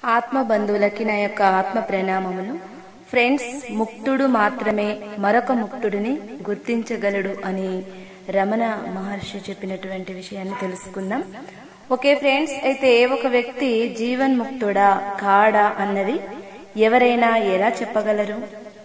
ఆత్మ బంధువులకి నా యొక్క ఆత్మ ప్రణామములు ఫ్రెండ్స్ ముక్తుడు మాత్రమే మరొక ముక్తుడిని గుర్తించగలడు అని రమణ మహర్షి చెప్పినటువంటి విషయాన్ని తెలుసుకుందాం ఓకే ఫ్రెండ్స్ అయితే ఒక వ్యక్తి జీవన్ముక్తుడా కాడా అన్నది ఎవరైనా ఎలా చెప్పగలరు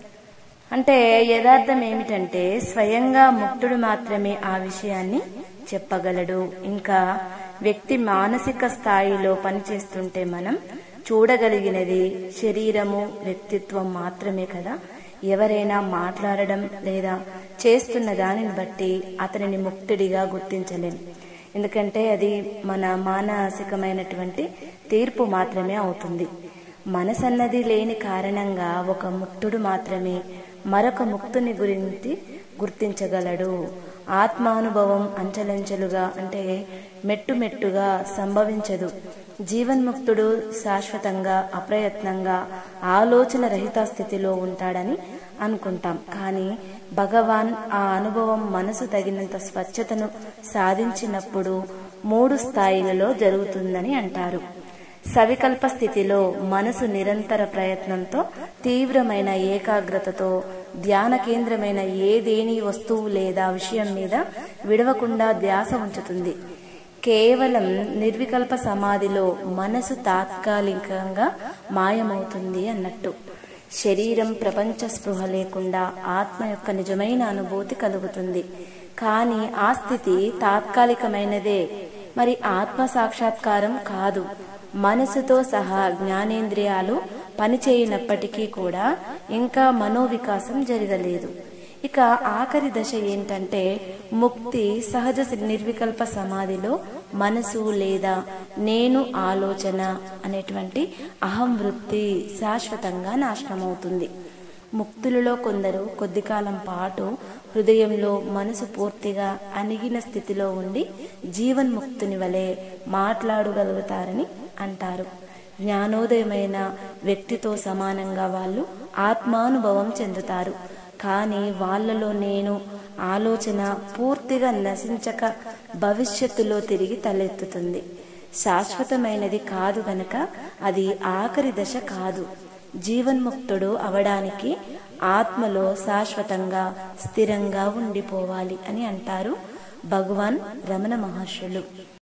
అంటే యథార్థం ఏమిటంటే స్వయంగా ముక్తుడు మాత్రమే ఆ విషయాన్ని చెప్పగలడు ఇంకా వ్యక్తి మానసిక స్థాయిలో పనిచేస్తుంటే మనం చూడగలిగినది శరీరము వ్యక్తిత్వం మాత్రమే కదా ఎవరైనా మాట్లాడడం లేదా చేస్తున్న దానిని బట్టి అతనిని ముక్తుడిగా గుర్తించలేం ఎందుకంటే అది మన మానసికమైనటువంటి తీర్పు మాత్రమే అవుతుంది మనసన్నది లేని కారణంగా ఒక ముక్తుడు మాత్రమే మరొక ముక్తుని గురించి గుర్తించగలడు ఆత్మానుభవం అంచెలంచెలుగా అంటే మెట్టు మెట్టుగా సంభవించదు జీవన్ముక్తుడు శాశ్వతంగా అప్రయత్నంగా ఆలోచన రహిత స్థితిలో ఉంటాడని అనుకుంటాం కానీ భగవాన్ ఆ అనుభవం మనసు తగినంత స్వచ్ఛతను సాధించినప్పుడు మూడు స్థాయిలలో జరుగుతుందని అంటారు సవికల్ప స్థితిలో మనసు నిరంతర ప్రయత్నంతో తీవ్రమైన ఏకాగ్రతతో ధ్యాన కేంద్రమైన ఏదేని వస్తువు లేదా విషయం మీద విడవకుండా ధ్యాస ఉంచుతుంది కేవలం నిర్వికల్ప సమాధిలో మనసు తాత్కాలికంగా మాయమవుతుంది అన్నట్టు శరీరం ప్రపంచ స్పృహ లేకుండా ఆత్మ యొక్క నిజమైన అనుభూతి కలుగుతుంది కానీ ఆ స్థితి తాత్కాలికమైనదే మరి ఆత్మ సాక్షాత్కారం కాదు మనసుతో సహా జ్ఞానేంద్రియాలు పనిచేయనప్పటికీ కూడా ఇంకా మనోవికాసం జరగలేదు ఇక ఆఖరి దశ ఏంటంటే ముక్తి సహజ నిర్వికల్ప సమాధిలో మనసు లేదా నేను ఆలోచన అనేటువంటి అహం వృత్తి శాశ్వతంగా నాశనమవుతుంది ముక్తులలో కొందరు కొద్ది కాలం పాటు హృదయంలో మనసు పూర్తిగా అణిగిన స్థితిలో ఉండి జీవన్ముక్తుని వలె మాట్లాడగలుగుతారని అంటారు జ్ఞానోదయమైన వ్యక్తితో సమానంగా వాళ్ళు ఆత్మానుభవం చెందుతారు కానీ వాళ్ళలో నేను ఆలోచన పూర్తిగా నశించక భవిష్యత్తులో తిరిగి తలెత్తుతుంది శాశ్వతమైనది కాదు గనక అది ఆఖరి దశ కాదు జీవన్ముక్తుడు అవడానికి ఆత్మలో శాశ్వతంగా స్థిరంగా ఉండిపోవాలి అని అంటారు భగవాన్ రమణ మహర్షులు